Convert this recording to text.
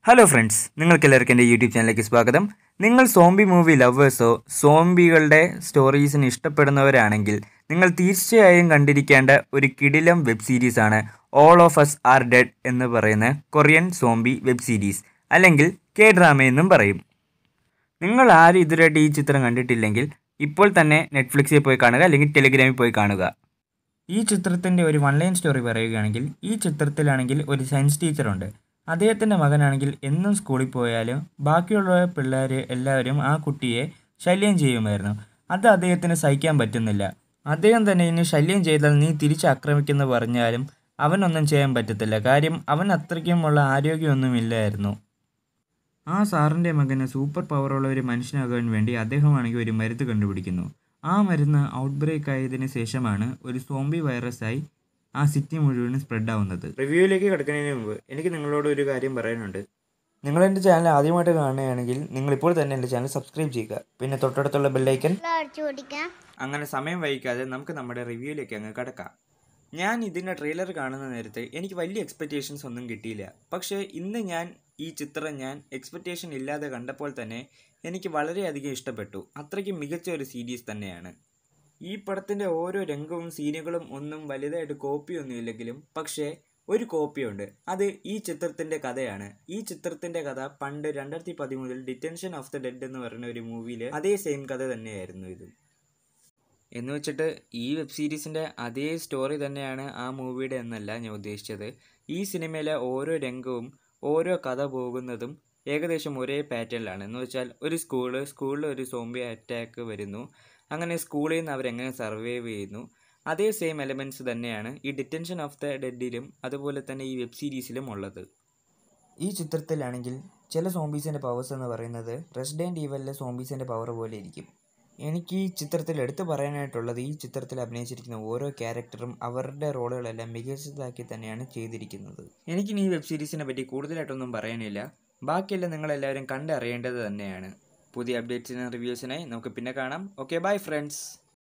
hello friends നിങ്ങൾക്കെല്ലാവർക്കും എൻ്റെ YouTube ചാനലിലേക്ക് സ്വാഗതം നിങ്ങൾ സോംബി മൂവി ലവേഴ്സോ സോംബികളുടെ സ്റ്റോറീസിന് ഇഷ്ടപ്പെടുന്നവരാണെങ്കിൽ നിങ്ങൾ തീർച്ചയായും കണ്ടിരിക്കേണ്ട ഒരു കിടിലം വെബ് സീരീസാണ് all of us are dead എന്ന് പറയുന്ന കൊറിയൻ സോംബി വെബ് സീരീസ് അല്ലെങ്കിൽ കെ ഡ്രാമ എന്നും പറയും നിങ്ങൾ ആരും ഇതുവരെയായിട്ട് ഈ ചിത്രം കണ്ടിട്ടില്ലെങ്കിൽ ഇപ്പോൾ തന്നെ നെറ്റ്ഫ്ലിക്സിൽ പോയി കാണുക അല്ലെങ്കിൽ ടെലിഗ്രാമിൽ പോയി കാണുക ഈ ചിത്രത്തിൻ്റെ ഒരു വൺ ലൈൻ സ്റ്റോറി പറയുകയാണെങ്കിൽ ഈ ചിത്രത്തിലാണെങ്കിൽ ഒരു സയൻസ് ടീച്ചറുണ്ട് അദ്ദേഹത്തിൻ്റെ മകനാണെങ്കിൽ എന്നും സ്കൂളിൽ പോയാലും ബാക്കിയുള്ള പിള്ളേർ എല്ലാവരും ആ കുട്ടിയെ ശല്യം ചെയ്യുമായിരുന്നു അത് അദ്ദേഹത്തിന് സഹിക്കാൻ പറ്റുന്നില്ല അദ്ദേഹം തന്നെ ഇനി ശല്യം ചെയ്താൽ നീ തിരിച്ച് ആക്രമിക്കുമെന്ന് പറഞ്ഞാലും അവനൊന്നും ചെയ്യാൻ പറ്റത്തില്ല കാര്യം അവൻ അത്രയ്ക്കുമുള്ള ആരോഗ്യമൊന്നുമില്ലായിരുന്നു ആ സാറിൻ്റെ മകന് സൂപ്പർ പവറുള്ള ഒരു മനുഷ്യനാകാൻ വേണ്ടി അദ്ദേഹമാണെങ്കിൽ ഒരു മരുന്ന് കണ്ടുപിടിക്കുന്നു ആ മരുന്ന് ഔട്ട് ബ്രേക്ക് ആയതിനു ശേഷമാണ് ഒരു സോംബി വൈറസായി ആ സിറ്റി മുഴുവനും സ്പ്രെഡ് ആവുന്നത് റിവ്യൂയിലേക്ക് കിടക്കുന്നതിന് മുമ്പ് എനിക്ക് നിങ്ങളോട് ഒരു കാര്യം പറയാനുണ്ട് നിങ്ങൾ എൻ്റെ ചാനൽ ആദ്യമായിട്ട് കാണുകയാണെങ്കിൽ നിങ്ങൾ ഇപ്പോൾ തന്നെ എൻ്റെ ചാനൽ സബ്സ്ക്രൈബ് ചെയ്യുക പിന്നെ തൊട്ടടുത്തുള്ള ബെല്ലൈക്കൻ അടിച്ചു പൊടിക്കാം അങ്ങനെ സമയം വൈകാതെ നമുക്ക് നമ്മുടെ റിവ്യൂയിലേക്ക് അങ്ങ് കടക്കാം ഞാൻ ഇതിൻ്റെ ട്രെയിലർ കാണുന്ന നേരത്തെ എനിക്ക് വലിയ എക്സ്പെക്റ്റേഷൻസ് ഒന്നും കിട്ടിയില്ല പക്ഷേ ഇന്ന് ഞാൻ ഈ ചിത്രം ഞാൻ എക്സ്പെക്റ്റേഷൻ ഇല്ലാതെ കണ്ടപ്പോൾ തന്നെ എനിക്ക് വളരെയധികം ഇഷ്ടപ്പെട്ടു അത്രയ്ക്ക് മികച്ച ഒരു സീരീസ് തന്നെയാണ് ഈ പടത്തിൻ്റെ ഓരോ രംഗവും സീനുകളും ഒന്നും വലുതായിട്ട് കോപ്പിയൊന്നും ഇല്ലെങ്കിലും പക്ഷേ ഒരു കോപ്പിയുണ്ട് അത് ഈ ചിത്രത്തിൻ്റെ കഥയാണ് ഈ ചിത്രത്തിൻ്റെ കഥ പണ്ട് രണ്ടായിരത്തി പതിമൂന്നിൽ ഡിറ്റൻഷൻ ഓഫ് ദ ഡെഡ് എന്ന് പറയുന്ന ഒരു മൂവിയിൽ അതേ സെയിം കഥ തന്നെയായിരുന്നു ഇത് എന്ന് വെച്ചിട്ട് ഈ വെബ് സീരീസിൻ്റെ അതേ സ്റ്റോറി തന്നെയാണ് ആ മൂവിയുടെ എന്നല്ല ഞാൻ ഉദ്ദേശിച്ചത് ഈ സിനിമയിലെ ഓരോ രംഗവും ഓരോ കഥ പോകുന്നതും ഏകദേശം ഒരേ പാറ്റേണിലാണ് എന്ന് വെച്ചാൽ ഒരു സ്കൂള് സ്കൂളിൽ ഒരു സോംബി അറ്റാക്ക് വരുന്നു അങ്ങനെ സ്കൂളിൽ നിന്ന് അവരെങ്ങനെ സർവൈവ് ചെയ്യുന്നു അതേ സെയിം എലമെൻറ്റ്സ് തന്നെയാണ് ഈ ഡിറ്റൻഷൻ ഓഫ് ദ ഡെഡിലും അതുപോലെ തന്നെ ഈ വെബ് സീരീസിലും ഉള്ളത് ഈ ചിത്രത്തിലാണെങ്കിൽ ചില സോംബീസിൻ്റെ പവേഴ്സ് എന്ന് പറയുന്നത് റെസിഡൻറ്റ് ഈവലിലെ സോംബീസിൻ്റെ പവർ പോലെ ഇരിക്കും എനിക്ക് ഈ ചിത്രത്തിൽ എടുത്തു പറയാനായിട്ടുള്ളത് ഈ ചിത്രത്തിൽ അഭിനയിച്ചിരിക്കുന്ന ഓരോ ക്യാരക്ടറും അവരുടെ റോളുകളെല്ലാം മികച്ചതാക്കി തന്നെയാണ് ചെയ്തിരിക്കുന്നത് എനിക്കിനി ഈ വെബ് സീരീസിനെ പറ്റി കൂടുതലായിട്ടൊന്നും പറയാനില്ല ബാക്കിയെല്ലാം നിങ്ങളെല്ലാവരും കണ്ടറിയേണ്ടത് തന്നെയാണ് പുതിയ അപ്ഡേറ്റ്സിനും റിവ്യൂസിനായി നമുക്ക് പിന്നെ കാണാം ഓക്കെ ബൈ ഫ്രണ്ട്സ്